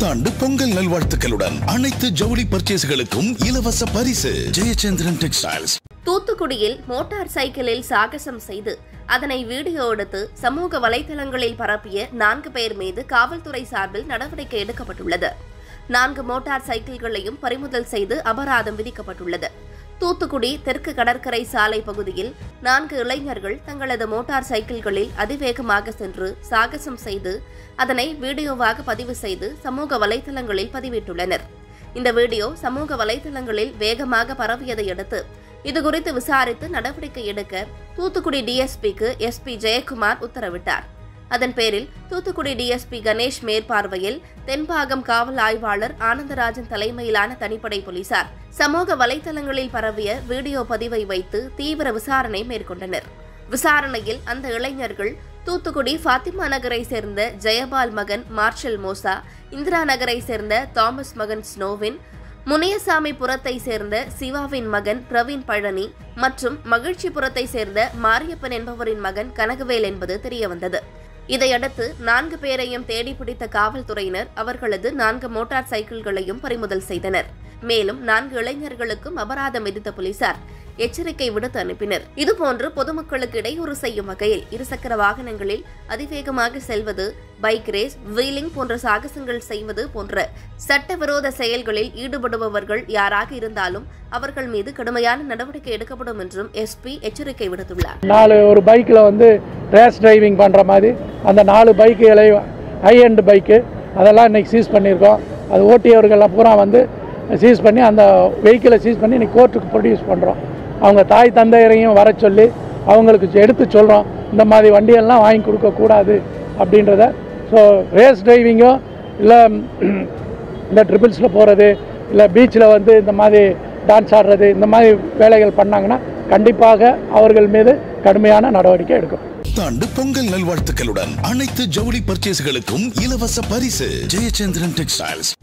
புத்தாண்டு பொங்கல் நல்வாழ்த்துக்களுடன் அனைத்து ஜவுளி பர்ச்சேஸ்களுக்கும் இலவச பரிசு ஜெயச்சந்திரன் டெக்ஸ்டைல்ஸ் தூத்துக்குடியில் மோட்டார் சைக்கிளில் சாகசம் செய்து அதனை வீடியோ எடுத்து சமூக வலைதளங்களில் பரப்பிய நான்கு பேர் மீது காவல்துறை சார்பில் நடவடிக்கை எடுக்கப்பட்டுள்ளது நான்கு மோட்டார் சைக்கிள்களையும் பறிமுதல் செய்து அபராதம் விதிக்கப்பட்டுள்ளது தூத்துக்குடி தெற்கு கடற்கரை சாலை பகுதியில் நான்கு இளைஞர்கள் தங்களது மோட்டார் சைக்கிள்களில் அதிவேகமாக சென்று சாகசம் செய்து அதனை வீடியோவாக பதிவு செய்து சமூக வலைதளங்களில் பதிவிட்டுள்ளனர் இந்த வீடியோ சமூக வலைதளங்களில் வேகமாக பரவியதை அடுத்து இதுகுறித்து விசாரித்து நடவடிக்கை எடுக்க தூத்துக்குடி டிஎஸ்பிக்கு எஸ்பி ஜெயக்குமார் உத்தரவிட்டார் அதன் பேரில் தூத்துக்குடி டிஎஸ்பி கணேஷ் மேற்பார்வையில் தென்பாகம் காவல் ஆய்வாளர் ஆனந்தராஜன் தலைமையிலான தனிப்படை போலீசார் சமூக வலைதளங்களில் பரவிய வீடியோ பதிவை வைத்து தீவிர விசாரணை மேற்கொண்டனர் விசாரணையில் அந்த இளைஞர்கள் தூத்துக்குடி ஃபாத்திமா நகரை சேர்ந்த ஜெயபால் மகன் மார்ஷல் மோசா இந்திரா நகரை சேர்ந்த தாமஸ் மகன் ஸ்னோவின் முனியசாமிபுரத்தை சேர்ந்த சிவாவின் மகன் பிரவீன் பழனி மற்றும் மகிழ்ச்சிபுரத்தை சேர்ந்த மாரியப்பன் என்பவரின் மகன் கனகவேல் என்பது தெரியவந்தது இதையடுத்து நான்கு பேரையும் தேடி பிடித்த காவல்துறையினர் அவர்களது நான்கு மோட்டார் சைக்கிள்களையும் பறிமுதல் செய்தனர் மேலும் நான்கு இளைஞர்களுக்கும் அபராதம் விதித்த போலீசார் எச்சரிக்கை விடுத்து அனுப்பினர் இதுபோன்று பொதுமக்களுக்கு இடையூறு செய்யும் வகையில் இருசக்கர வாகனங்களில் அதிவேகமாக செல்வது பைக் ரேஸ் வீலிங் போன்ற சாகசங்கள் செய்வது போன்ற சட்டவிரோத செயல்களில் ஈடுபடுபவர்கள் யாராக இருந்தாலும் அவர்கள் மீது கடுமையான நடவடிக்கை எடுக்கப்படும் என்றும் எஸ்பி எச்சரிக்கை விடுத்துள்ளார் நாலு ஒரு பைக்கில் வந்து ரேஸ் டிரைவிங் பண்ணுற மாதிரி அந்த நாலு பைக்குகளை ஹை எண்ட் பைக்கு அதெல்லாம் இன்றைக்கி சீஸ் பண்ணியிருக்கோம் அது ஓட்டியவர்கள்லாம் பூரா வந்து சீஸ் பண்ணி அந்த வெஹிக்கிளை சீஸ் பண்ணி இன்றைக்கி கோர்ட்டுக்கு ப்ரொடியூஸ் பண்ணுறோம் அவங்க தாய் தந்தையரையும் வர சொல்லி அவங்களுக்கு எடுத்து சொல்கிறோம் இந்த மாதிரி வண்டியெல்லாம் வாங்கி கொடுக்கக்கூடாது அப்படின்றத ஸோ ரேஸ் டிரைவிங்கோ இல்லை இந்த ட்ரிபிள்ஸில் போகிறது இல்லை பீச்சில் வந்து இந்த மாதிரி டான்ஸ் ஆடுறது இந்த மாதிரி வேலைகள் பண்ணாங்கன்னா கண்டிப்பாக அவர்கள் மீது கடுமையான நடவடிக்கை எடுக்கும் புத்தாண்டு பொங்கல் நல்வாழ்த்துக்களுடன் அனைத்து ஜவுளி பர்ச்சேஸ்களுக்கும் இலவச பரிசு ஜெயச்சந்திரன் டெக்ஸ்டைல்ஸ்